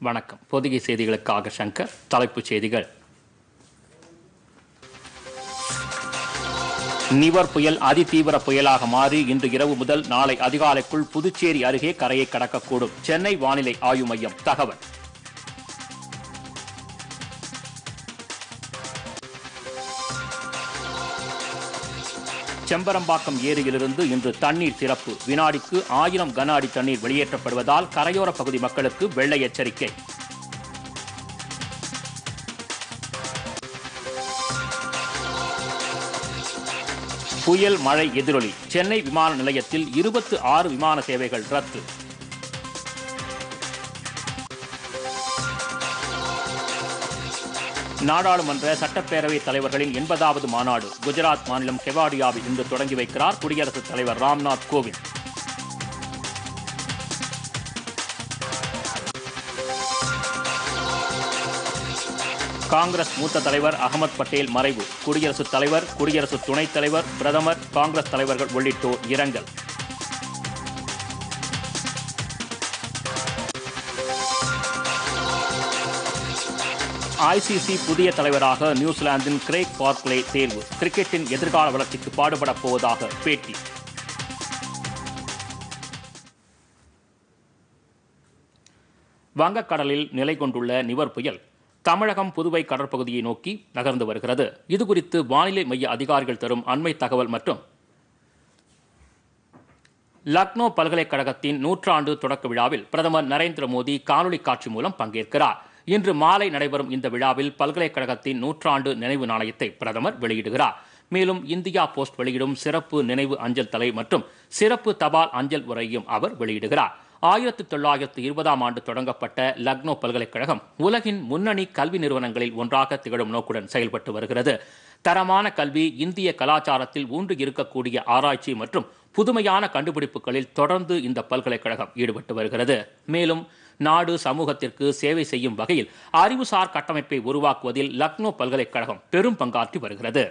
வணக்கம் பொதிகை செய்திகளுக்காக சங்கர் தலைப்புச் செய்திகள் நிவர் புயல் அதிதீவிர புயலாக மாறி இன்று இரவு முதல் நாளை அதிகாலைக்குள் புதுச்சேரி அருகே கரையை கடக்கக்கூடும் சென்னை வானிலை ஆய்வு மையம் தகவல் செம்பரம்பாக்கம் ஏரியிலிருந்து இன்று தண்ணீர் திறப்பு வினாடிக்கு ஆயிரம் கன அடி தண்ணீர் வெளியேற்றப்படுவதால் கரையோர பகுதி மக்களுக்கு வெள்ள எச்சரிக்கை புயல் மழை எதிரொலி சென்னை விமான நிலையத்தில் இருபத்து ஆறு விமான சேவைகள் ரத்து நாடாளுமன்ற சட்டப்பேரவை தலைவர்களின் எண்பதாவது மாநாடு குஜராத் மாநிலம் கெவாடியாவில் இன்று தொடங்கி வைக்கிறார் குடியரசுத் தலைவர் ராம்நாத் கோவிந்த் காங்கிரஸ் மூத்த தலைவர் அகமது பட்டேல் மறைவு குடியரசுத் தலைவர் குடியரசு துணைத் தலைவர் பிரதமர் காங்கிரஸ் தலைவர்கள் உள்ளிட்டோர் இரங்கல் ஐசிசி புதிய தலைவராக நியூசிலாந்தின் கிரேக் பார்க்லே தேர்வு கிரிக்கெட்டின் எதிர்கால வளர்ச்சிக்கு பாடுபடப் போவதாக பேட்டி வங்கக்கடலில் நிலை கொண்டுள்ள நிவர் புயல் தமிழகம் புதுவை கடற்பகுதியை நோக்கி நகர்ந்து வருகிறது இதுகுறித்து வானிலை மைய அதிகாரிகள் தரும் அண்மை தகவல் மற்றும் லக்னோ பல்கலைக்கழகத்தின் நூற்றாண்டு தொடக்க விழாவில் பிரதமர் நரேந்திர மோடி காணொலி காட்சி மூலம் பங்கேற்கிறார் இன்று மாலை நடைபெறும் இந்த விழாவில் பல்கலைக்கழகத்தின் நூற்றாண்டு நினைவு நாணயத்தை பிரதமர் வெளியிடுகிறார் மேலும் இந்தியா போஸ்ட் வெளியிடும் சிறப்பு நினைவு அஞ்சல் தலை மற்றும் சிறப்பு தபால் அஞ்சல் உரையும் அவர் வெளியிடுகிறார் ஆயிரத்தி தொள்ளாயிரத்து இருபதாம் ஆண்டு தொடங்கப்பட்ட லக்னோ பல்கலைக்கழகம் உலகின் முன்னணி கல்வி நிறுவனங்களில் ஒன்றாக திகழும் நோக்குடன் செயல்பட்டு வருகிறது தரமான கல்வி இந்திய கலாச்சாரத்தில் ஊன்று இருக்கக்கூடிய ஆராய்ச்சி மற்றும் புதுமையான கண்டுபிடிப்புகளில் தொடர்ந்து இந்த பல்கலைக்கழகம் ஈடுபட்டு வருகிறது மேலும் நாடு சமூகத்திற்கு சேவை செய்யும் வகையில் அறிவுசார் கட்டமைப்பை உருவாக்குவதில் லக்னோ பல்கலைக்கழகம் பெரும் பங்காற்றி வருகிறது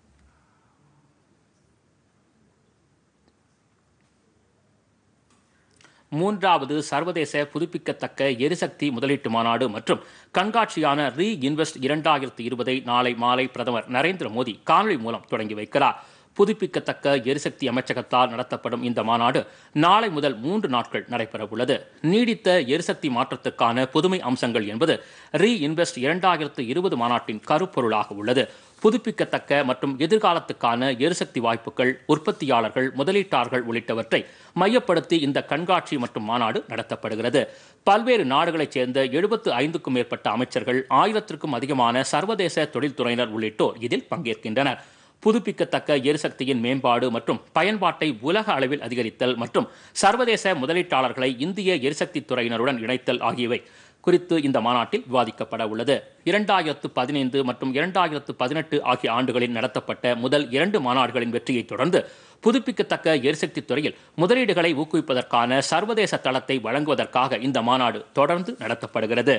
மூன்றாவது சர்வதேச புதுப்பிக்கத்தக்க எரிசக்தி முதலீட்டு மாநாடு மற்றும் கண்காட்சியான ரீ இன்வெஸ்ட் இரண்டாயிரத்தி இருபதை நாளை மாலை பிரதமர் நரேந்திர மோடி காணொலி மூலம் தொடங்கி வைக்கிறார் புதுப்பிக்கத்தக்க எரிசக்தி அமைச்சகத்தால் நடத்தப்படும் இந்த மாநாடு நாளை முதல் மூன்று நாட்கள் நடைபெறவுள்ளது நீடித்த எரிசக்தி மாற்றத்திற்கான புதுமை அம்சங்கள் என்பது ரீ இன்வெஸ்ட் இரண்டாயிரத்து இருபது மாநாட்டின் கருப்பொருளாக உள்ளது புதுப்பிக்கத்தக்க மற்றும் எதிர்காலத்துக்கான எரிசக்தி வாய்ப்புகள் உற்பத்தியாளர்கள் முதலீட்டாளர்கள் உள்ளிட்டவற்றை மையப்படுத்தி இந்த கண்காட்சி மற்றும் மாநாடு நடத்தப்படுகிறது பல்வேறு நாடுகளைச் சேர்ந்த எழுபத்து ஐந்துக்கும் மேற்பட்ட அமைச்சர்கள் ஆயிரத்திற்கும் அதிகமான சர்வதேச தொழில்துறையினர் உள்ளிட்டோர் இதில் பங்கேற்கின்றனர் புதுப்பிக்கத்தக்க எரிசக்தியின் மேம்பாடு மற்றும் பயன்பாட்டை உலக அளவில் அதிகரித்தல் மற்றும் சர்வதேச முதலீட்டாளர்களை இந்திய எரிசக்தி துறையினருடன் இணைத்தல் ஆகியவை குறித்து இந்த மாநாட்டில் விவாதிக்கப்பட உள்ளது இரண்டாயிரத்து பதினைந்து மற்றும் இரண்டாயிரத்து பதினெட்டு ஆகிய ஆண்டுகளில் நடத்தப்பட்ட முதல் இரண்டு மாநாடுகளின் வெற்றியை தொடர்ந்து புதுப்பிக்கத்தக்க எரிசக்தி துறையில் முதலீடுகளை ஊக்குவிப்பதற்கான சர்வதேச தளத்தை வழங்குவதற்காக இந்த மாநாடு தொடர்ந்து நடத்தப்படுகிறது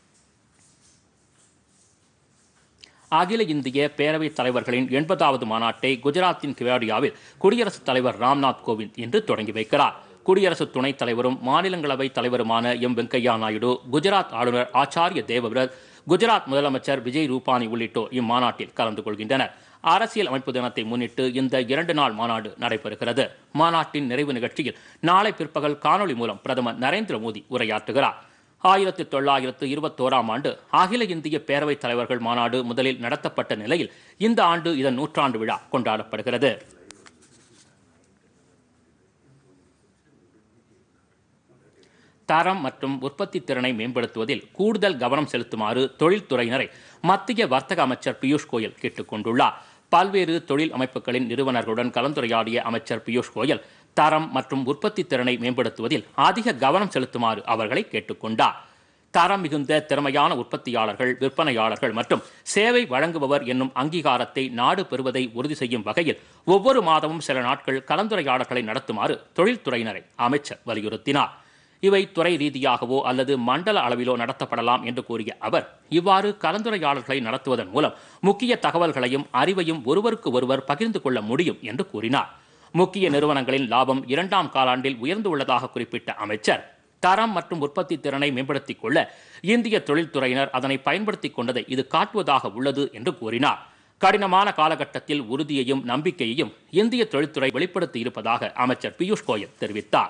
அகில இந்திய பேரவைத் தலைவர்களின் எண்பதாவது மாநாட்டை குஜராத்தின் கெவாடியாவில் குடியரசுத் தலைவர் ராம்நாத் கோவிந்த் இன்று தொடங்கி வைக்கிறார் குடியரசு துணைத் தலைவரும் மாநிலங்களவை தலைவருமான எம் வெங்கையா நாயுடு குஜராத் ஆளுநர் ஆச்சாரிய தேவவிரத் குஜராத் முதலமைச்சர் விஜய் ரூபானி உள்ளிட்டோர் இம்மாநாட்டில் கலந்து கொள்கின்றனர் அரசியல் அமைப்பு தினத்தை முன்னிட்டு இந்த இரண்டு நாள் மாநாடு நடைபெறுகிறது மாநாட்டின் நிறைவு நிகழ்ச்சியில் நாளை பிற்பகல் காணொலி மூலம் பிரதமர் நரேந்திர மோடி உரையாற்றுகிறார் ஆயிரத்தி தொள்ளாயிரத்து இருபத்தோராம் ஆண்டு அகில இந்திய பேரவைத் தலைவர்கள் மாநாடு முதலில் நடத்தப்பட்ட நிலையில் இந்த ஆண்டு இதன் நூற்றாண்டு விழா கொண்டாடப்படுகிறது தரம் மற்றும் உற்பத்தி திறனை மேம்படுத்துவதில் கூடுதல் கவனம் செலுத்துமாறு தொழில்துறையினரை மத்திய வர்த்தக அமைச்சர் பியூஷ் கோயல் கேட்டுக் கொண்டுள்ளார் பல்வேறு தொழில் அமைப்புகளின் நிறுவனர்களுடன் கலந்துரையாடிய அமைச்சர் பியூஷ் கோயல் தரம் மற்றும் உற்பத்தி திறனை மேம்படுத்துவதில் அதிக கவனம் செலுத்துமாறு அவர்களை கேட்டுக்கொண்டார் தரம் மிகுந்த திறமையான உற்பத்தியாளர்கள் விற்பனையாளர்கள் மற்றும் சேவை வழங்குபவர் என்னும் அங்கீகாரத்தை நாடு பெறுவதை உறுதி செய்யும் வகையில் ஒவ்வொரு மாதமும் சில நாட்கள் கலந்துரையாடல்களை நடத்துமாறு தொழில்துறையினரை அமைச்சர் வலியுறுத்தினார் இவை துறை ரீதியாகவோ அல்லது மண்டல அளவிலோ நடத்தப்படலாம் என்று கூறிய அவர் இவ்வாறு கலந்துரையாடல்களை நடத்துவதன் மூலம் முக்கிய தகவல்களையும் அறிவையும் ஒருவருக்கு ஒருவர் பகிர்ந்து கொள்ள முடியும் என்று கூறினார் முக்கிய நிறுவனங்களின் லாபம் இரண்டாம் காலாண்டில் உயர்ந்து உள்ளதாக குறிப்பிட்ட அமைச்சர் தரம் மற்றும் உற்பத்தி திறனை மேம்படுத்திக் கொள்ள இந்திய தொழில்துறையினர் அதனை பயன்படுத்திக் கொண்டதை இது காட்டுவதாக உள்ளது என்று கூறினார் கடினமான காலகட்டத்தில் உறுதியையும் நம்பிக்கையையும் இந்திய தொழில்துறை வெளிப்படுத்தி இருப்பதாக அமைச்சர் பியூஷ் கோயல் தெரிவித்தார்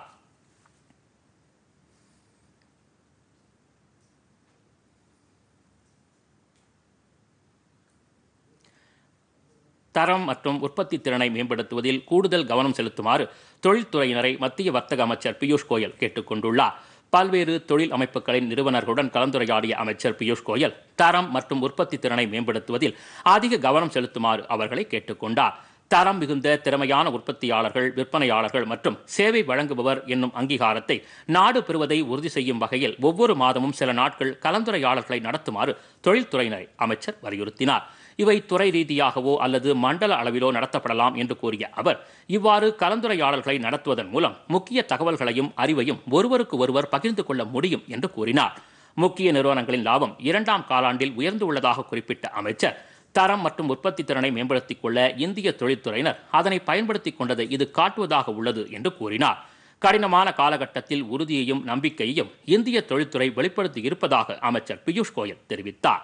தரம் மற்றும் உற்பத்தி திறனை மேம்படுத்துவதில் கூடுதல் கவனம் செலுத்துமாறு தொழில்துறையினரை மத்திய வர்த்தக அமைச்சர் பியூஷ் கோயல் கேட்டுக் கொண்டுள்ளார் பல்வேறு தொழில் அமைப்புகளின் நிறுவனர்களுடன் கலந்துரையாடிய அமைச்சர் பியூஷ் கோயல் தரம் மற்றும் உற்பத்தி திறனை மேம்படுத்துவதில் அதிக கவனம் செலுத்துமாறு அவர்களை கேட்டுக்கொண்டார் தரம் மிகுந்த திறமையான உற்பத்தியாளர்கள் விற்பனையாளர்கள் மற்றும் சேவை வழங்குபவர் என்னும் அங்கீகாரத்தை நாடு பெறுவதை உறுதி செய்யும் வகையில் ஒவ்வொரு மாதமும் சில நாட்கள் கலந்துரையாடல்களை நடத்துமாறு தொழில்துறையினரை அமைச்சர் வலியுறுத்தினார் இவை துறை ரீதியாகவோ அல்லது மண்டல அளவிலோ நடத்தப்படலாம் என்று கூறிய அவர் இவ்வாறு கலந்துரையாடல்களை நடத்துவதன் மூலம் முக்கிய தகவல்களையும் அறிவையும் ஒருவருக்கு ஒருவர் பகிர்ந்து கொள்ள முடியும் என்று கூறினார் முக்கிய நிறுவனங்களின் லாபம் இரண்டாம் காலாண்டில் உயர்ந்து உள்ளதாக குறிப்பிட்ட அமைச்சர் தரம் மற்றும் உற்பத்தி திறனை மேம்படுத்திக் கொள்ள இந்திய தொழில்துறையினர் அதனை பயன்படுத்திக் கொண்டதை இது காட்டுவதாக உள்ளது என்று கூறினார் கடினமான காலகட்டத்தில் உறுதியையும் நம்பிக்கையையும் இந்திய தொழில்துறை வெளிப்படுத்தி இருப்பதாக அமைச்சர் பியூஷ் கோயல் தெரிவித்தார்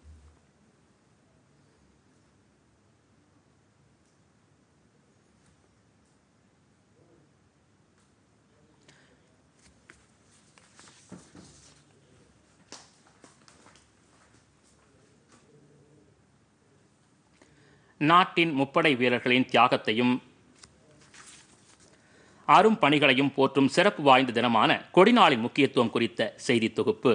நாட்டின் முப்படை வீரர்களின் தியாகத்தையும் அரும் பணிகளையும் போற்றும் சிறப்பு வாய்ந்த தினமான கொடிநாளின் முக்கியத்துவம் குறித்த செய்தி தொகுப்பு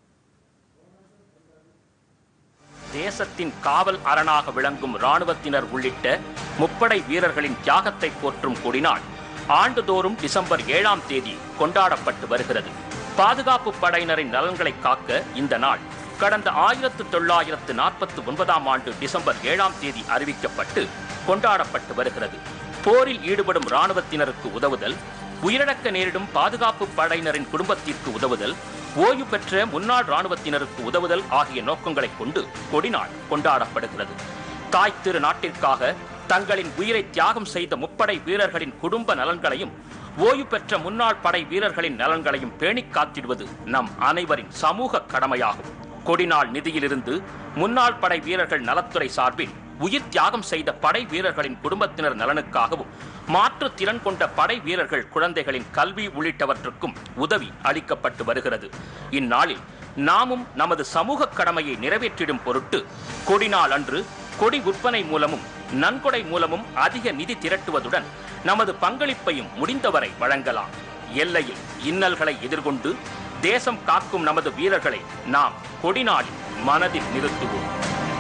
தேசத்தின் காவல் அரணாக விளங்கும் இராணுவத்தினர் உள்ளிட்ட முப்படை வீரர்களின் தியாகத்தை போற்றும் கொடிநாள் ஆண்டுதோறும் டிசம்பர் ஏழாம் தேதி கொண்டாடப்பட்டு வருகிறது பாதுகாப்பு படையினரின் நலன்களை காக்க இந்த நாள் கடந்த ஆயிரத்து தொள்ளாயிரத்து நாற்பத்தி ஒன்பதாம் ஆண்டு டிசம்பர் ஏழாம் தேதி அறிவிக்கப்பட்டு கொண்டாடப்பட்டு வருகிறது போரில் ஈடுபடும் இராணுவத்தினருக்கு உதவுதல் உயிரிழக்க நேரிடும் பாதுகாப்பு படையினரின் குடும்பத்திற்கு உதவுதல் ஓய்வு பெற்ற முன்னாள் இராணுவத்தினருக்கு உதவுதல் ஆகிய நோக்கங்களை கொண்டு கொடிநாள் கொண்டாடப்படுகிறது தாய் திரு நாட்டிற்காக தங்களின் உயிரை தியாகம் செய்த முப்படை வீரர்களின் குடும்ப நலன்களையும் ஓய்வு பெற்ற முன்னாள் படை வீரர்களின் நலன்களையும் பேணிக் காத்திடுவது நம் அனைவரின் சமூக கடமையாகும் கொடிநாள் நிதியிலிருந்து முன்னாள் படை வீரர்கள் நலத்துறை சார்பில் உயிர் தியாகம் செய்த படை வீரர்களின் குடும்பத்தினர் நலனுக்காகவும் மாற்று திறன் கொண்ட படை வீரர்கள் குழந்தைகளின் கல்வி உள்ளிட்டவற்றுக்கும் உதவி அளிக்கப்பட்டு வருகிறது இந்நாளில் நாமும் நமது சமூக கடமையை நிறைவேற்றிடும் பொருட்டு கொடிநாள் அன்று கொடி விற்பனை மூலமும் நன்கொடை மூலமும் அதிக நிதி திரட்டுவதுடன் நமது பங்களிப்பையும் முடிந்தவரை வழங்கலாம் எல்லையில் இன்னல்களை எதிர்கொண்டு தேசம் காக்கும் நமது வீரர்களை நாம் கொடிநாளில் மனதில் நிறுத்துவோம்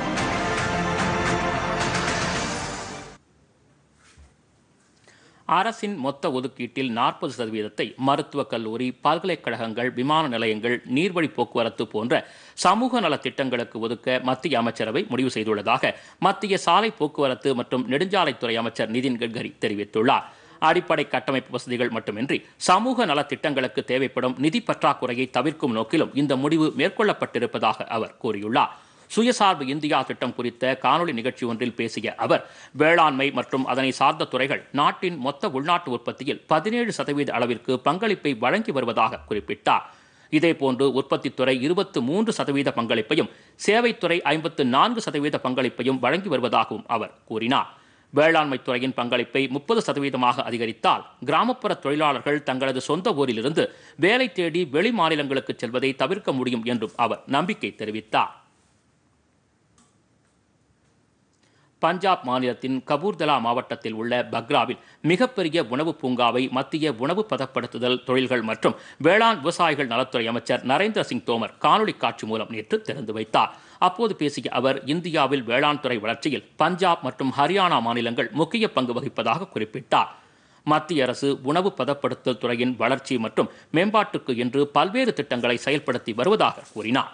அரசின் மொத்த ஒதுக்கீட்டில் நாற்பது சதவீதத்தை மருத்துவக் கல்லூரி பல்கலைக்கழகங்கள் விமான நிலையங்கள் நீர்வழி போக்குவரத்து போன்ற சமூக நல திட்டங்களுக்கு ஒதுக்க மத்திய அமைச்சரவை முடிவு செய்துள்ளதாக மத்திய சாலை போக்குவரத்து மற்றும் நெடுஞ்சாலைத்துறை அமைச்சர் நிதின் கட்கரி தெரிவித்துள்ளார் அடிப்படை கட்டமைப்பு வசதிகள் மட்டுமின்றி சமூக நல திட்டங்களுக்கு தேவைப்படும் நிதி பற்றாக்குறையை தவிர்க்கும் நோக்கிலும் இந்த முடிவு மேற்கொள்ளப்பட்டிருப்பதாக அவர் கூறியுள்ளார் சுயசார்பு இந்தியா திட்டம் குறித்த காணொலி நிகழ்ச்சி ஒன்றில் பேசிய அவர் வேளாண்மை மற்றும் அதனை சார்ந்த துறைகள் நாட்டின் மொத்த உள்நாட்டு உற்பத்தியில் பதினேழு சதவீத அளவிற்கு பங்களிப்பை வழங்கி வருவதாக குறிப்பிட்டார் இதேபோன்று உற்பத்தித்துறை இருபத்து மூன்று சதவீத பங்களிப்பையும் சேவைத்துறை ஐம்பத்து நான்கு சதவீத பங்களிப்பையும் வழங்கி வருவதாகவும் அவர் கூறினார் வேளாண்மை துறையின் பங்களிப்பை முப்பது சதவீதமாக அதிகரித்தால் கிராமப்புற தொழிலாளர்கள் தங்களது சொந்த ஊரிலிருந்து வேலை தேடி வெளி மாநிலங்களுக்கு செல்வதை தவிர்க்க முடியும் என்றும் அவர் நம்பிக்கை தெரிவித்தார் பஞ்சாப் மாநிலத்தின் கபூர்தலா மாவட்டத்தில் உள்ள பக்ராவில் மிகப்பெரிய உணவு பூங்காவை மத்திய உணவு பதப்படுத்துதல் தொழில்கள் மற்றும் வேளாண் விவசாயிகள் நலத்துறை அமைச்சர் நரேந்திர சிங் தோமர் காணொலி காட்சி மூலம் நேற்று திறந்து வைத்தார் அப்போது பேசிய அவர் இந்தியாவில் வேளாண் துறை வளர்ச்சியில் பஞ்சாப் மற்றும் ஹரியானா மாநிலங்கள் முக்கிய பங்கு வகிப்பதாக குறிப்பிட்டார் மத்திய அரசு உணவு பதப்படுத்தல் துறையின் வளர்ச்சி மற்றும் மேம்பாட்டுக்கு என்று பல்வேறு திட்டங்களை செயல்படுத்தி வருவதாக கூறினார்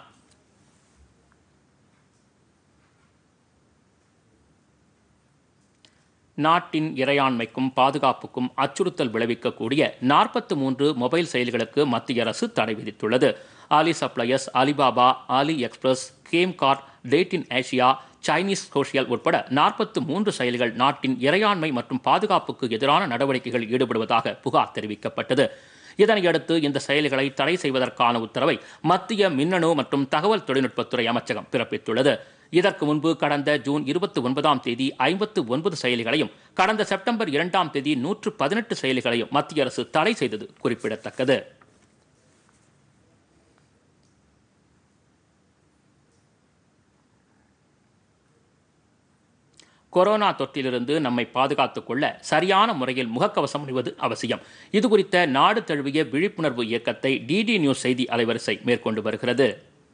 நாட்டின் இறையாண்மைக்கும் பாதுகாப்புக்கும் அச்சுறுத்தல் விளைவிக்கக்கூடிய நாற்பத்து மூன்று மொபைல் செயலிகளுக்கு மத்திய அரசு தடை விதித்துள்ளது Ali suppliers Alibaba AliExpress CamCard date in Asia Chinese social உட்பட நாற்பத்து மூன்று செயலிகள் நாட்டின் இறையாண்மை மற்றும் பாதுகாப்புக்கு எதிரான நடவடிக்கைகளில் ஈடுபடுவதாக புகார் தெரிவிக்கப்பட்டது இதனையடுத்து இந்த செயலிகளை தடை செய்வதற்கான உத்தரவை மத்திய மின்னணு மற்றும் தகவல் தொழில்நுட்பத்துறை அமைச்சகம் பிறப்பித்துள்ளது இதற்கு முன்பு கடந்த ஜூன் இருபத்தி ஒன்பதாம் தேதி ஐம்பத்து ஒன்பது செயலிகளையும் கடந்த செப்டம்பர் இரண்டாம் தேதி நூற்று பதினெட்டு செயலிகளையும் மத்திய அரசு தடை செய்தது குறிப்பிடத்தக்கது கொரோனா தொற்றிலிருந்து நம்மை பாதுகாத்துக் கொள்ள சரியான முறையில் முகக்கவசம் அணிவது அவசியம் இது குறித்த நாடு தழுவிய விழிப்புணர்வு இயக்கத்தை டிடி நியூஸ் செய்தி அலைவரிசை மேற்கொண்டு வருகிறது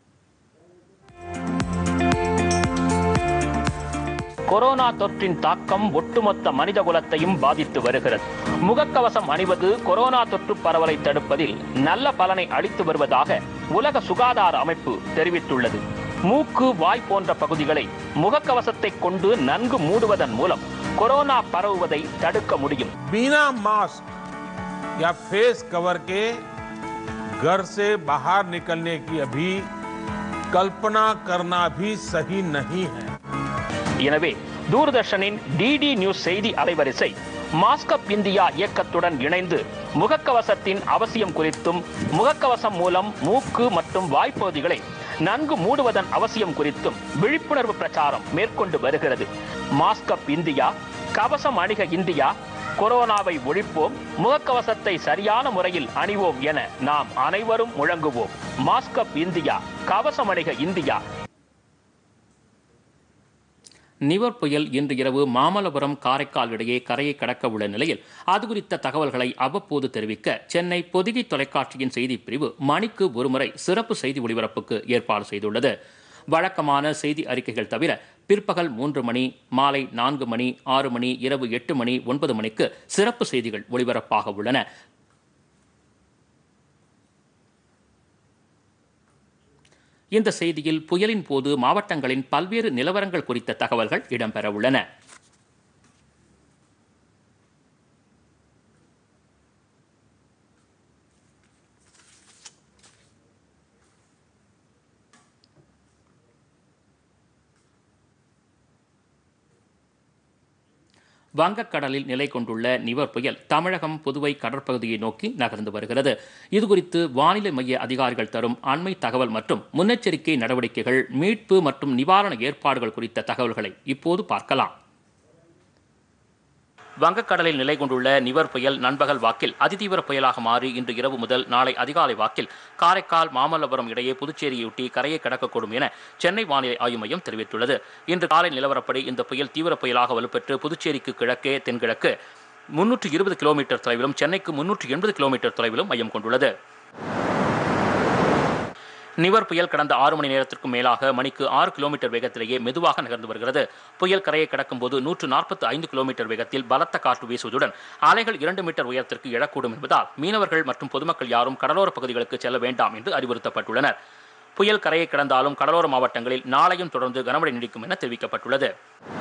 கொரோனா தொற்றின் தாக்கம் ஒட்டுமொத்த மனித குலத்தையும் பாதித்து வருகிறது முகக்கவசம் அணிவது கொரோனா தொற்று பரவலை தடுப்பதில் நல்ல பலனை அளித்து வருவதாக உலக சுகாதார அமைப்பு தெரிவித்துள்ளது மூக்கு வாய் போன்ற பகுதிகளை முகக்கவசத்தை கொண்டு நன்கு மூடுவதன் மூலம் கொரோனா பரவுவதை தடுக்க முடியும் बिना मास्क या फेस कवर के घर से बाहर निकलने की अभी कल्पना करना भी सही नहीं है எனவே தூர்தர்ஷனின் டிடி நியூஸ் செய்தி அலைவரிசை மாஸ்கப் இந்தியா இயக்கத்துடன் இணைந்து முகக்கவசத்தின் அவசியம் குறித்தும் முகக்கவசம் மூலம் மூக்கு மற்றும் வாய்ப்பகுதிகளை நன்கு மூடுவதன் அவசியம் குறித்தும் விழிப்புணர்வு பிரச்சாரம் மேற்கொண்டு வருகிறது மாஸ்கப் இந்தியா கவசம் அணிக இந்தியா கொரோனாவை ஒழிப்போம் முகக்கவசத்தை சரியான முறையில் அணிவோம் என நாம் அனைவரும் முழங்குவோம் மாஸ்கப் இந்தியா கவசம் அணிக இந்தியா நிவர் புயல் இன்று இரவு மாமல்லபுரம் காரைக்கால் இடையே கரையை கடக்க உள்ள நிலையில் அது குறித்த தகவல்களை அவ்வப்போது தெரிவிக்க சென்னை பொதிகை தொலைக்காட்சியின் செய்திப் பிரிவு மணிக்கு ஒருமுறை சிறப்பு செய்தி ஒளிபரப்புக்கு ஏற்பாடு செய்துள்ளது வழக்கமான செய்தி அறிக்கைகள் தவிர பிற்பகல் மூன்று மணி மாலை நான்கு மணி ஆறு மணி இரவு எட்டு மணி ஒன்பது மணிக்கு சிறப்பு செய்திகள் ஒளிபரப்பாக உள்ளன இந்த செய்தியில் புயலின் போது மாவட்டங்களின் பல்வேறு நிலவரங்கள் குறித்த தகவல்கள் இடம்பெற உள்ளன வங்கக்கடலில் நிலை கொண்டுள்ள நிவர் புயல் தமிழகம் புதுவை கடற்பகுதியை நோக்கி நகர்ந்து வருகிறது இதுகுறித்து வானிலை மைய அதிகாரிகள் தரும் அண்மை தகவல் மற்றும் முன்னெச்சரிக்கை நடவடிக்கைகள் மீட்பு மற்றும் நிவாரண ஏற்பாடுகள் குறித்த தகவல்களை இப்போது பார்க்கலாம் வங்கக்கடலில் நிலை கொண்டுள்ள நிவர் புயல் நண்பகல் வாக்கில் அதிதீவிர புயலாக மாறி இன்று இரவு முதல் நாளை அதிகாலை வாக்கில் காரைக்கால் மாமல்லபுரம் இடையே புதுச்சேரியொட்டி கரையை கடக்கக்கூடும் என சென்னை வானிலை ஆய்வு மையம் தெரிவித்துள்ளது இன்று காலை நிலவரப்படி இந்த புயல் தீவிர புயலாக வலுப்பெற்று புதுச்சேரிக்கு கிழக்கே தென்கிழக்கு முன்னூற்று இருபது கிலோமீட்டர் தொலைவிலும் சென்னைக்கு முன்னூற்று எண்பது கிலோமீட்டர் தொலைவிலும் மையம் கொண்டுள்ளது நிவர் புயல் கடந்த ஆறு மணி நேரத்திற்கும் மேலாக மணிக்கு ஆறு கிலோமீட்டர் வேகத்திலேயே மெதுவாக நகர்ந்து வருகிறது புயல் கரையை கடக்கும் போது நூற்று நாற்பத்தி ஐந்து கிலோமீட்டர் வேகத்தில் பலத்த காற்று வீசுவதுடன் அலைகள் இரண்டு மீட்டர் உயரத்திற்கு எழக்கூடும் என்பதால் மீனவர்கள் மற்றும் பொதுமக்கள் யாரும் கடலோர பகுதிகளுக்கு செல்ல வேண்டாம் என்று அறிவுறுத்தப்பட்டுள்ளனர் புயல் கரையை கடந்தாலும் கடலோர மாவட்டங்களில் நாளையும் தொடர்ந்து கனமழை நீடிக்கும் என தெரிவிக்கப்பட்டுள்ளது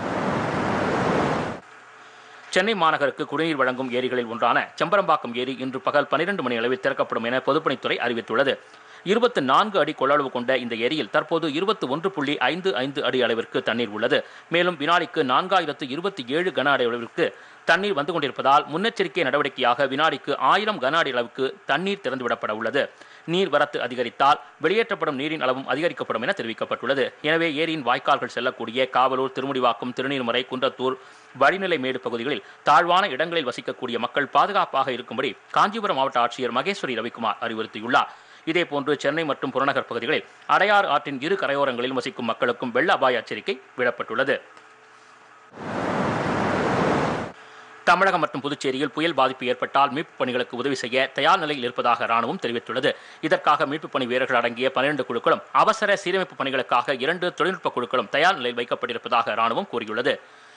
சென்னை மாநகருக்கு குடிநீர் வழங்கும் ஏரிகளில் ஒன்றான செம்பரம்பாக்கம் ஏரி இன்று பகல் பனிரெண்டு மணி அளவில் திறக்கப்படும் என பொதுப்பணித்துறை அறிவித்துள்ளது இருபத்தி நான்கு அடி கொள்ளளவு கொண்ட இந்த ஏரியில் தற்போது இருபத்தி ஒன்று புள்ளி ஐந்து ஐந்து அடி அளவிற்கு தண்ணீர் உள்ளது மேலும் வினாடிக்கு நான்காயிரத்து இருபத்தி ஏழு கன அடி அளவிற்கு தண்ணீர் வந்து கொண்டிருப்பதால் முன்னெச்சரிக்கை நடவடிக்கையாக வினாடிக்கு ஆயிரம் கன அடி அளவுக்கு தண்ணீர் திறந்துவிடப்பட உள்ளது நீர் வரத்து அதிகரித்தால் வெளியேற்றப்படும் நீரின் அளவும் அதிகரிக்கப்படும் என தெரிவிக்கப்பட்டுள்ளது எனவே ஏரியின் வாய்க்கால்கள் செல்லக்கூடிய காவலூர் திருமுடிவாக்கம் திருநீர்மறை குன்றத்தூர் வழிநிலை மேடு பகுதிகளில் தாழ்வான இடங்களில் வசிக்கக்கூடிய மக்கள் பாதுகாப்பாக இருக்கும்படி காஞ்சிபுரம் மாவட்ட ஆட்சியர் மகேஸ்வரி ரவிக்குமார் அறிவுறுத்தியுள்ளார் இதேபோன்று சென்னை மற்றும் புறநகர் பகுதிகளில் அடையாறு ஆற்றின் இரு கரையோரங்களில் வசிக்கும் மக்களுக்கும் வெள்ள அபாய எச்சரிக்கை விடப்பட்டுள்ளது தமிழகம் மற்றும் புதுச்சேரியில் புயல் பாதிப்பு ஏற்பட்டால் மீட்புப் பணிகளுக்கு உதவி செய்ய தயார் நிலையில் இருப்பதாக ராணுவம் தெரிவித்துள்ளது இதற்காக மீட்புப் பணி வீரர்கள் அடங்கிய பன்னிரண்டு குழுக்களும் அவசர சீரமைப்பு பணிகளுக்காக இரண்டு தொழில்நுட்ப குழுக்களும் தயார் நிலையில் வைக்கப்பட்டிருப்பதாக ராணுவம் கூறியுள்ளது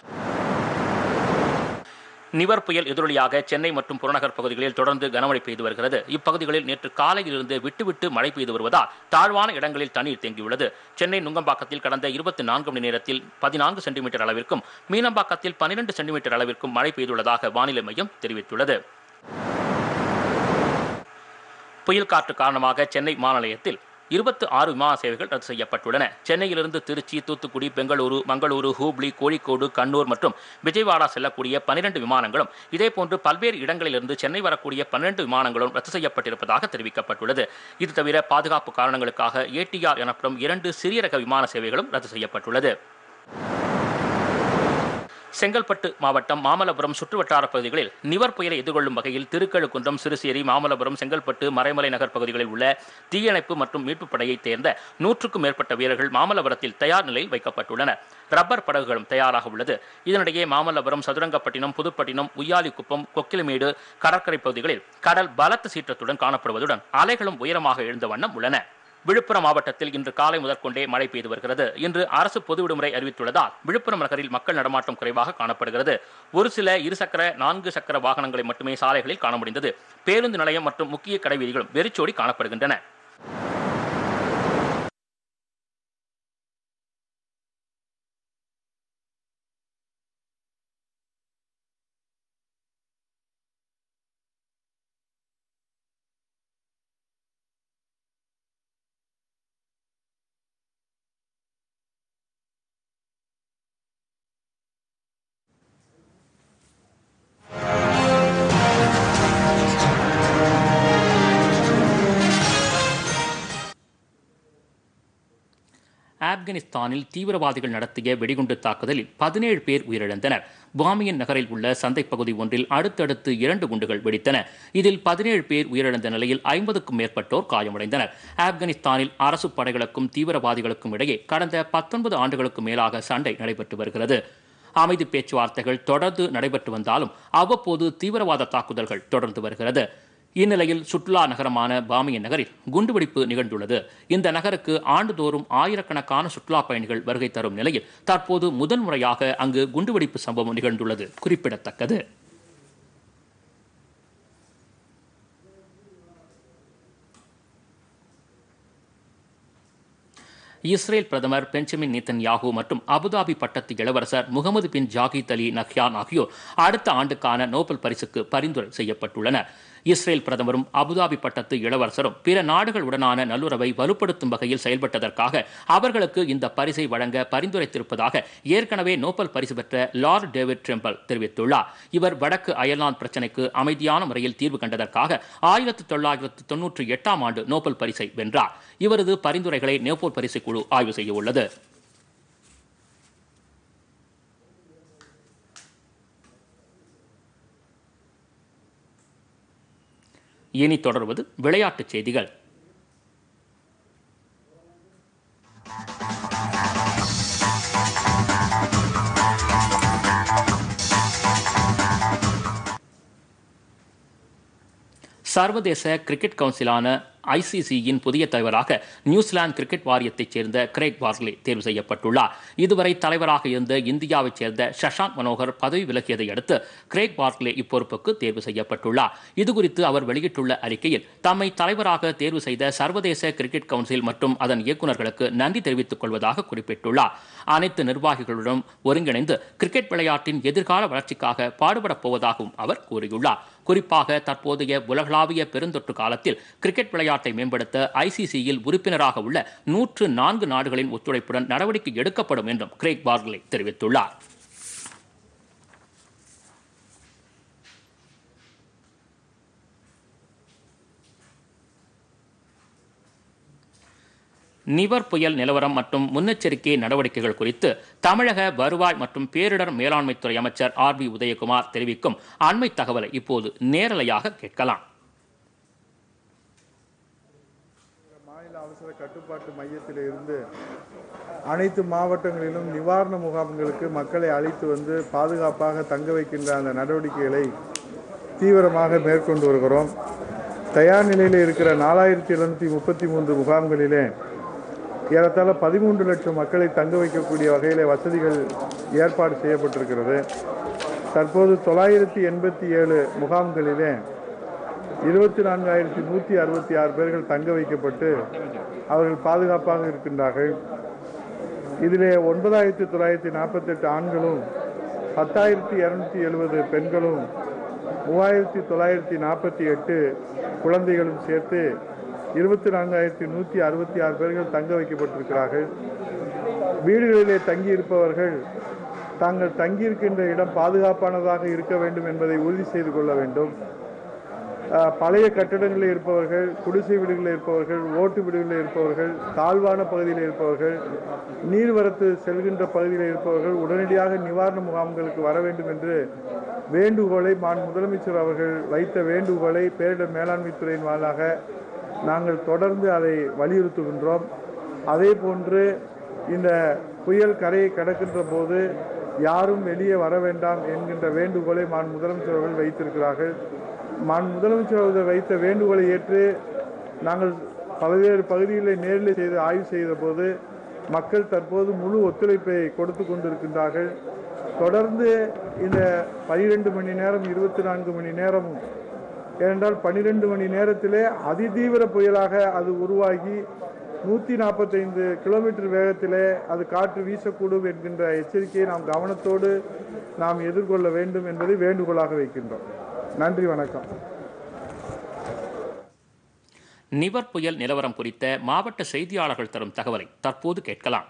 நிவர் புயல் எதிரொலியாக சென்னை மற்றும் புறநகர் பகுதிகளில் தொடர்ந்து கனமழை பெய்து வருகிறது இப்பகுதிகளில் நேற்று காலையிலிருந்து விட்டுவிட்டு மழை பெய்து வருவதால் தாழ்வான இடங்களில் தண்ணீர் தேங்கியுள்ளது சென்னை நுங்கம்பாக்கத்தில் கடந்த இருபத்தி நான்கு மணி நேரத்தில் பதினான்கு சென்டிமீட்டர் அளவிற்கும் மீனம்பாக்கத்தில் பன்னிரண்டு சென்டிமீட்டர் அளவிற்கும் மழை பெய்துள்ளதாக வானிலை மையம் தெரிவித்துள்ளது புயல் காற்று காரணமாக சென்னை மாநிலையத்தில் இருபத்தி ஆறு விமான சேவைகள் ரத்து செய்யப்பட்டுள்ளன சென்னையிலிருந்து திருச்சி தூத்துக்குடி பெங்களூரு மங்களூரு ஹூப்ளி கோழிக்கோடு கண்ணூர் மற்றும் விஜயவாடா செல்லக்கூடிய பனிரெண்டு விமானங்களும் இதேபோன்று பல்வேறு இடங்களிலிருந்து சென்னை வரக்கூடிய பன்னிரண்டு விமானங்களும் ரத்து செய்யப்பட்டிருப்பதாக தெரிவிக்கப்பட்டுள்ளது இது தவிர பாதுகாப்பு காரணங்களுக்காக ஏடிஆர் எனப்படும் இரண்டு சிறிய ரக விமான சேவைகளும் ரத்து செய்யப்பட்டுள்ளது செங்கல்பட்டு மாவட்டம் மாமல்லபுரம் சுற்றுவட்டார பகுதிகளில் நிவர் புயலை எதிர்கொள்ளும் வகையில் திருக்கழுக்குன்றம் சிறுசேரி மாமல்லபுரம் செங்கல்பட்டு மறைமலை நகர் பகுதிகளில் உள்ள தீயணைப்பு மற்றும் மீட்புப் படையைச் சேர்ந்த நூற்றுக்கும் மேற்பட்ட வீரர்கள் மாமல்லபுரத்தில் தயார் நிலையில் வைக்கப்பட்டுள்ளனர் ரப்பர் படகுகளும் தயாராக உள்ளது இதனிடையே மாமல்லபுரம் சதுரங்கப்பட்டினம் புதுப்பட்டினம் உய்யாலிக்குப்பம் கொக்கிலமேடு கடற்கரை பகுதிகளில் கடல் பலத்த சீற்றத்துடன் காணப்படுவதுடன் அலைகளும் உயரமாக எழுந்த வண்ணம் உள்ளன விழுப்புரம் மாவட்டத்தில் இன்று காலை முதற்கொண்டே மழை பெய்து வருகிறது இன்று அரசு பொது விடுமுறை அறிவித்துள்ளதால் விழுப்புரம் நகரில் மக்கள் நடமாட்டம் குறைவாக காணப்படுகிறது ஒரு சில இருசக்கர நான்கு சக்கர வாகனங்களை மட்டுமே சாலைகளில் காண முடிந்தது பேருந்து நிலையம் மற்றும் முக்கிய கடை வீதிகளும் வெறிச்சோடி காணப்படுகின்றன ஆப்கானிஸ்தானில் தீவிரவாதிகள் நடத்திய வெடிகுண்டு தாக்குதலில் பதினேழு பேர் உயிரிழந்தனர் பாமியன் நகரில் உள்ள சந்தை பகுதி ஒன்றில் அடுத்தடுத்து இரண்டு குண்டுகள் வெடித்தன இதில் பதினேழு பேர் உயிரிழந்த நிலையில் ஐம்பதுக்கும் மேற்பட்டோர் காயமடைந்தனர் ஆப்கானிஸ்தானில் அரசு படைகளுக்கும் தீவிரவாதிகளுக்கும் இடையே கடந்த பத்தொன்பது ஆண்டுகளுக்கு மேலாக சண்டை நடைபெற்று வருகிறது அமைதி பேச்சுவார்த்தைகள் தொடர்ந்து நடைபெற்று வந்தாலும் அவ்வப்போது தீவிரவாத தாக்குதல்கள் தொடர்ந்து வருகிறது இந்நிலையில் சுற்றுலா நகரமான பாமியன் நகரில் குண்டுவெடிப்பு நிகழ்ந்துள்ளது இந்த நகருக்கு ஆண்டுதோறும் ஆயிரக்கணக்கான சுற்றுலா பயணிகள் வருகை தரும் நிலையில் தற்போது முதல் முறையாக அங்கு குண்டுவெடிப்பு சம்பவம் நிகழ்ந்துள்ளது குறிப்பிடத்தக்கது இஸ்ரேல் பிரதமர் பெஞ்சமின் நீத்தன் யாகு மற்றும் அபுதாபி பட்டத்து இளவரசர் Mohammed bin Zayed Al Nahyan ஆகியோர் அடுத்த ஆண்டுக்கான நோபல் பரிசுக்கு பரிந்துரை செய்யப்பட்டுள்ளனர் இஸ்ரேல் பிரதமரும் அபுதாபி பட்டத்து இளவரசரும் பிற நாடுகளுடனான நல்லுறவை வலுப்படுத்தும் வகையில் செயல்பட்டதற்காக அவர்களுக்கு இந்த பரிசை வழங்க பரிந்துரைத்திருப்பதாக ஏற்கனவே நோபல் பரிசு பெற்ற லார்ட் டேவிட் ட்ரெம்பல் தெரிவித்துள்ளார் இவர் வடக்கு அயர்லாந்து பிரச்சினைக்கு அமைதியான முறையில் தீர்வு கண்டதற்காக ஆயிரத்தி தொள்ளாயிரத்து தொன்னூற்றி எட்டாம் ஆண்டு நோபல் பரிசை வென்றார் இவரது பரிந்துரைகளை நோபல் பரிசு குழு ஆய்வு செய்ய உள்ளது இனி தொடர்வது விளையாட்டுச் செய்திகள் சர்வதேச கிரிக்கெட் கவுன்சிலான ஐசிசியின் புதிய தலைவராக நியூசிலாந்து கிரிக்கெட் வாரியத்தைச் சேர்ந்த கிரேக் வார்லே தேர்வு செய்யப்பட்டுள்ளார் இதுவரை தலைவராக இருந்த இந்தியாவைச் சேர்ந்த சஷாந்த் மனோகர் பதவி விலகியதை அடுத்து கிரேக் வார்லே இப்பொறுப்புக்கு தேர்வு செய்யப்பட்டுள்ளார் இதுகுறித்து அவர் வெளியிட்டுள்ள அறிக்கையில் தம்மை தலைவராக தேர்வு செய்த சர்வதேச கிரிக்கெட் கவுன்சில் மற்றும் அதன் இயக்குநர்களுக்கு நன்றி தெரிவித்துக் கொள்வதாக குறிப்பிட்டுள்ளார் அனைத்து நிர்வாகிகளுடன் ஒருங்கிணைந்து கிரிக்கெட் விளையாட்டின் எதிர்கால வளர்ச்சிக்காக பாடுபடப் போவதாகவும் அவர் கூறியுள்ளார் குறிப்பாக தற்போதைய உலகளாவிய பெருந்தொற்று காலத்தில் கிரிக்கெட் விளையாட்டை மேம்படுத்த ஐசிசியில் உறுப்பினராக உள்ள நூற்று நான்கு நாடுகளின் ஒத்துழைப்புடன் நடவடிக்கை எடுக்கப்படும் என்றும் கிரேக் பார்க்லே தெரிவித்துள்ளார் நிவர் புயல் நிலவரம் மற்றும் முன்னெச்சரிக்கை நடவடிக்கைகள் குறித்து தமிழக வருவாய் மற்றும் பேரிடர் மேலாண்மைத்துறை அமைச்சர் ஆர் பி உதயகுமார் தெரிவிக்கும் அண்மை தகவலை இப்போது நேரலையாக கேட்கலாம் மாநில அவசர கட்டுப்பாட்டு மையத்தில் இருந்து அனைத்து மாவட்டங்களிலும் நிவாரண முகாம்களுக்கு மக்களை அழைத்து வந்து பாதுகாப்பாக தங்க வைக்கின்ற அந்த நடவடிக்கைகளை தீவிரமாக மேற்கொண்டு வருகிறோம் தயார் நிலையில் இருக்கிற நாலாயிரத்தி எழுநூற்றி முப்பத்தி மூன்று முகாம்களிலே ஏறத்தாழ பதிமூன்று லட்சம் மக்களை தங்க வைக்கக்கூடிய வகையில் வசதிகள் ஏற்பாடு செய்யப்பட்டிருக்கிறது தற்போது தொள்ளாயிரத்தி எண்பத்தி ஏழு முகாம்களிலே இருபத்தி நான்காயிரத்தி நூற்றி அறுபத்தி ஆறு பேர்கள் தங்க வைக்கப்பட்டு அவர்கள் பாதுகாப்பாக இருக்கின்றார்கள் இதிலே ஒன்பதாயிரத்தி தொள்ளாயிரத்தி நாற்பத்தெட்டு ஆண்களும் பத்தாயிரத்தி இரநூத்தி எழுபது பெண்களும் மூவாயிரத்தி தொள்ளாயிரத்தி நாற்பத்தி எட்டு குழந்தைகளும் சேர்த்து இருபத்தி நான்காயிரத்தி நூற்றி அறுபத்தி ஆறு பேர்கள் தங்க வைக்கப்பட்டிருக்கிறார்கள் வீடுகளிலே தங்கியிருப்பவர்கள் தாங்கள் தங்கியிருக்கின்ற இடம் பாதுகாப்பானதாக இருக்க வேண்டும் என்பதை உறுதி செய்து கொள்ள வேண்டும் அஹ், பழைய கட்டடங்களில் இருப்பவர்கள் குடிசை வீடுகளில் இருப்பவர்கள் ஓட்டு வீடுகளில் இருப்பவர்கள் தாழ்வான பகுதியில் இருப்பவர்கள் நீர்வரத்து செல்கின்ற பகுதியில் இருப்பவர்கள் உடனடியாக நிவாரண முகாம்களுக்கு வர வேண்டும் என்று வேண்டுகோளை மான் முதலமைச்சர் அவர்கள் வைத்த வேண்டுகோளை பேரிடர் மேலாண்மை துறையின் வாயிலாக நாங்கள் தொடர்ந்து அதை வலியுறுத்துகின்றோம் அதே போன்று இந்த புயல் கரையை கடக்கின்ற போது யாரும் வெளியே வர வேண்டாம் என்கின்ற வேண்டுகோளை மான் முதலமைச்சர் அவர்கள் வைத்திருக்கிறார்கள் மான் முதலமைச்சர் அவர்கள் வைத்த வேண்டுகோளை ஏற்று நாங்கள் பல்வேறு பகுதிகளை நேரில் செய்து ஆய்வு செய்த போது மக்கள் தற்போது முழு ஒத்துழைப்பை கொடுத்து கொண்டிருக்கின்றார்கள் தொடர்ந்து இந்த பனிரெண்டு மணி நேரம் இருபத்தி நான்கு மணி நேரமும் ஏனென்றால் பன்னிரெண்டு மணி நேரத்திலே அதிதீவிர புயலாக அது உருவாகி நூற்றி நாற்பத்தைந்து கிலோமீட்டர் வேகத்திலே அது காற்று வீசக்கூடும் என்கின்ற எச்சரிக்கையை நாம் கவனத்தோடு நாம் எதிர்கொள்ள வேண்டும் என்பதை வேண்டுகோளாக வைக்கின்றோம் நன்றி வணக்கம் நிவர் புயல் நிலவரம் குறித்த மாவட்ட செய்தியாளர்கள் தரும் தகவலை தற்போது கேட்கலாம்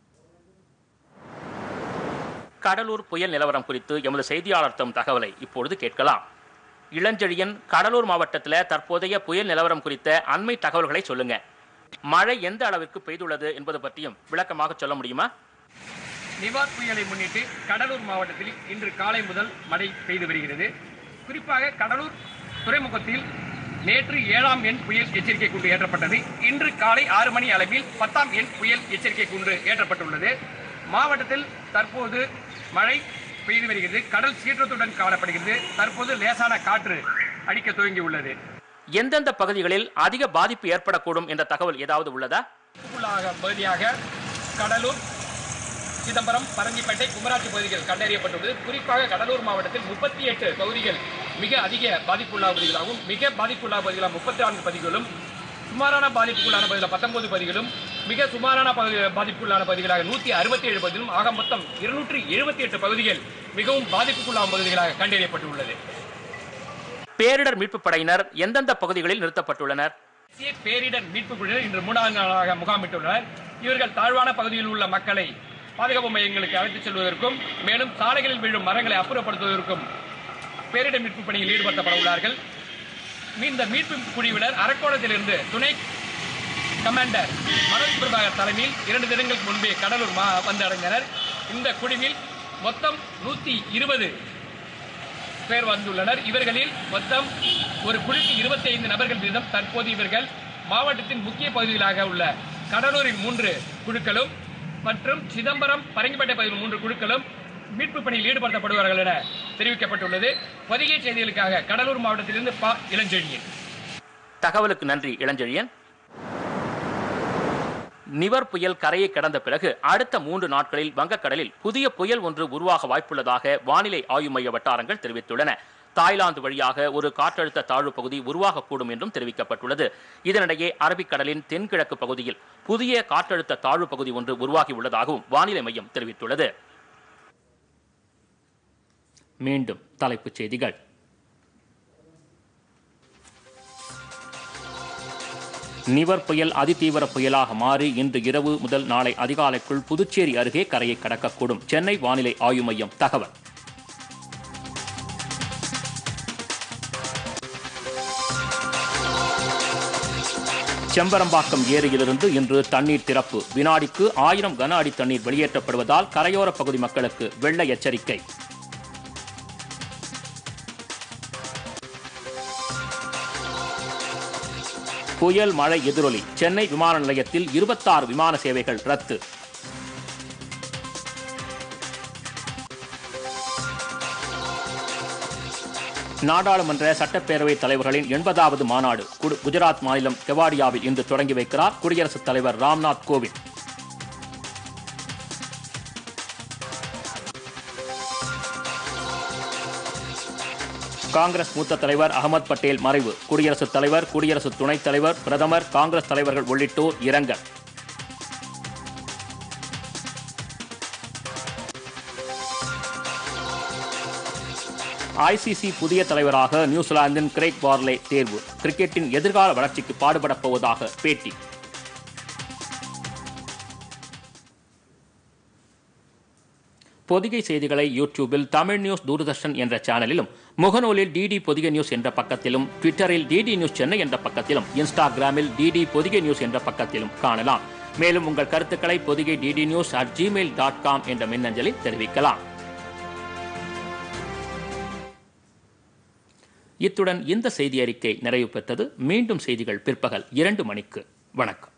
கடலூர் புயல் நிலவரம் குறித்து எமது செய்தியாளர் தரும் தகவலை இப்பொழுது கேட்கலாம் இளஞ்செழியன் கடலூர் மாவட்டத்தில் தற்போதைய புயல் நிலவரம் குறித்த அண்மை தகவல்களை சொல்லுங்க மழை எந்த அளவிற்கு பெய்துள்ளது என்பது பற்றியும் விளக்கமாக சொல்ல முடியுமா நிவார் புயலை முன்னிட்டு கடலூர் மாவட்டத்தில் இன்று காலை முதல் மழை பெய்து வருகிறது குறிப்பாக கடலூர் துறைமுகத்தில் நேற்று ஏழாம் எண் புயல் எச்சரிக்கை கூண்டு ஏற்றப்பட்டது இன்று காலை ஆறு மணி அளவில் பத்தாம் எண் புயல் எச்சரிக்கை கூண்டு ஏற்றப்பட்டுள்ளது மாவட்டத்தில் தற்போது மழை பெய்து வருகிறது கடல் சீற்றத்துடன் காணப்படுகிறது தற்போது லேசான காற்று அடிக்க துவங்கியுள்ளது எந்தெந்த பகுதிகளில் அதிக பாதிப்பு ஏற்படக்கூடும் என்ற தகவல் ஏதாவது உள்ளதா உள்ளாக பகுதியாக கடலூர் சிதம்பரம் பரங்கிப்பேட்டை குமராட்சி பகுதிகள் கண்டறியப்பட்டுள்ளது குறிப்பாக கடலூர் மாவட்டத்தில் முப்பத்தி எட்டு பகுதிகள் மிக அதிக பாதிப்புள்ளான பகுதிகளாகவும் மிக பாதிப்புள்ளான பகுதிகளாக முப்பத்தி நான்கு பகுதிகளும் சுமாரான பாதிப்புக்குள்ளான பகுதியில் பத்தொன்பது பகுதிகளும் மிக சுமாரான பகுதி பாதிப்புள்ளான பகுதிகளாக நூற்றி அறுபத்தி ஏழு பகுதிகளும் ஆக மொத்தம் இருநூற்றி எழுபத்தி எட்டு பகுதிகள் மிகவும் பாதிப்புக்குள்ளான பகுதிகளாக கண்டறியப்பட்டுள்ளது பேரிடர் மீட்புப் படையினர் எந்தெந்த பகுதிகளில் நிறுத்தப்பட்டுள்ளனர் தேசிய பேரிடர் மீட்பு குழுவினர் இன்று மூணாவது நாளாக முகாமிட்டுள்ளனர் இவர்கள் தாழ்வான பகுதியில் உள்ள மக்களை பாதுகாப்பு மையங்களுக்கு அழைத்துச் செல்வதற்கும் மேலும் சாலைகளில் விழும் மரங்களை அப்புறப்படுத்துவதற்கும் பேரிடர் மீட்பு பணியில் ஈடுபடுத்தப்பட உள்ளார்கள் இந்த மீட்பு குழுவினர் அரக்கோணத்திலிருந்து துணை கமாண்டர் மனோஜ் பிரபாகர் தலைமையில் இரண்டு தினங்களுக்கு முன்பே கடலூர் மா வந்து அடைந்தனர் இந்த குழுவில் மொத்தம் நூற்றி இருபது பேர் வந்துள்ளனர் இவர்களில் மொத்தம் ஒரு குழுக்கு இருபத்தி ஐந்து நபர்கள் வீதம் தற்போது இவர்கள் மாவட்டத்தின் முக்கிய பகுதிகளாக உள்ள கடலூரின் மூன்று குழுக்களும் மற்றும் சிதம்பரம் பரங்கிப்பேட்டை பகுதியில் மூன்று குழுக்களும் மீட்பு பணியில் ஈடுபடுத்தப்படுவார்கள் என தெரிவிக்கப்பட்டுள்ளது பொதிகை செய்திகளுக்காக கடலூர் மாவட்டத்திலிருந்து ப இளஞ்செழியன் தகவலுக்கு நன்றி இளஞ்செழியன் நிவர் புயல் கரையை கடந்த பிறகு அடுத்த மூன்று நாட்களில் வங்கக்கடலில் புதிய புயல் ஒன்று உருவாக வாய்ப்புள்ளதாக வானிலை ஆய்வு மைய வட்டாரங்கள் தெரிவித்துள்ளன தாய்லாந்து வழியாக ஒரு காற்றழுத்த தாழ்வு பகுதி உருவாகக்கூடும் என்றும் தெரிவிக்கப்பட்டுள்ளது இதனிடையே அரபிக்கடலின் தென்கிழக்கு பகுதியில் புதிய காற்றழுத்த தாழ்வு பகுதி ஒன்று உருவாகியுள்ளதாகவும் வானிலை மையம் தெரிவித்துள்ளது மீண்டும் தலைப்புச் செய்திகள் நிவர் புயல் அதிதீவிர புயலாக மாறி இன்று இரவு முதல் நாளை அதிகாலைக்குள் புதுச்சேரி அருகே கரையை கடக்கக்கூடும் சென்னை வானிலை ஆய்வு மையம் தகவல் செம்பரம்பாக்கம் ஏரியிலிருந்து இன்று தண்ணீர் திறப்பு வினாடிக்கு ஆயிரம் கன அடி தண்ணீர் வெளியேற்றப்படுவதால் கரையோர பகுதி மக்களுக்கு வெள்ள எச்சரிக்கை புயல் மழை எதிரொலி சென்னை விமான நிலையத்தில் இருபத்தாறு விமான சேவைகள் ரத்து நாடாளுமன்ற சட்டப்பேரவை தலைவர்களின் எண்பதாவது மாநாடு குடு- குஜராத் மாநிலம் கெவாடியாவில் இன்று தொடங்கி வைக்கிறார் குடியரசுத் தலைவர் ராம்நாத் கோவிந்த் காங்கிரஸ் மூத்த தலைவர் அகமது பட்டேல் மறைவு குடியரசுத் தலைவர் குடியரசு துணைத் தலைவர் பிரதமர் காங்கிரஸ் தலைவர்கள் உள்ளிட்டோர் இரங்கல் ஐசிசி புதிய தலைவராக நியூசிலாந்தின் கிரேக் பார்லே தேர்வு கிரிக்கெட்டின் எதிர்கால வளர்ச்சிக்கு பாடுபடப் போவதாக பேட்டி பொதிகை செய்திகளை யூடியூபில் தமிழ் நியூஸ் தூர்தர்ஷன் என்ற சேனலிலும் முகநூலில் டிடி பொதிகை நியூஸ் என்ற பக்கத்திலும் ட்விட்டரில் டிடி நியூஸ் சென்னை என்ற பக்கத்திலும் இன்ஸ்டாகிராமில் டிடி பொதிகை நியூஸ் என்ற பக்கத்திலும் காணலாம் மேலும் உங்கள் கருத்துக்களை Podhigai DD news at Gmail dot com என்ற மின்னஞ்சலில் தெரிவிக்கலாம் இத்துடன் இந்த செய்தி அறிக்கை நிறைவு பெற்றது மீண்டும் செய்திகள் பிற்பகல் இரண்டு மணிக்கு வணக்கம்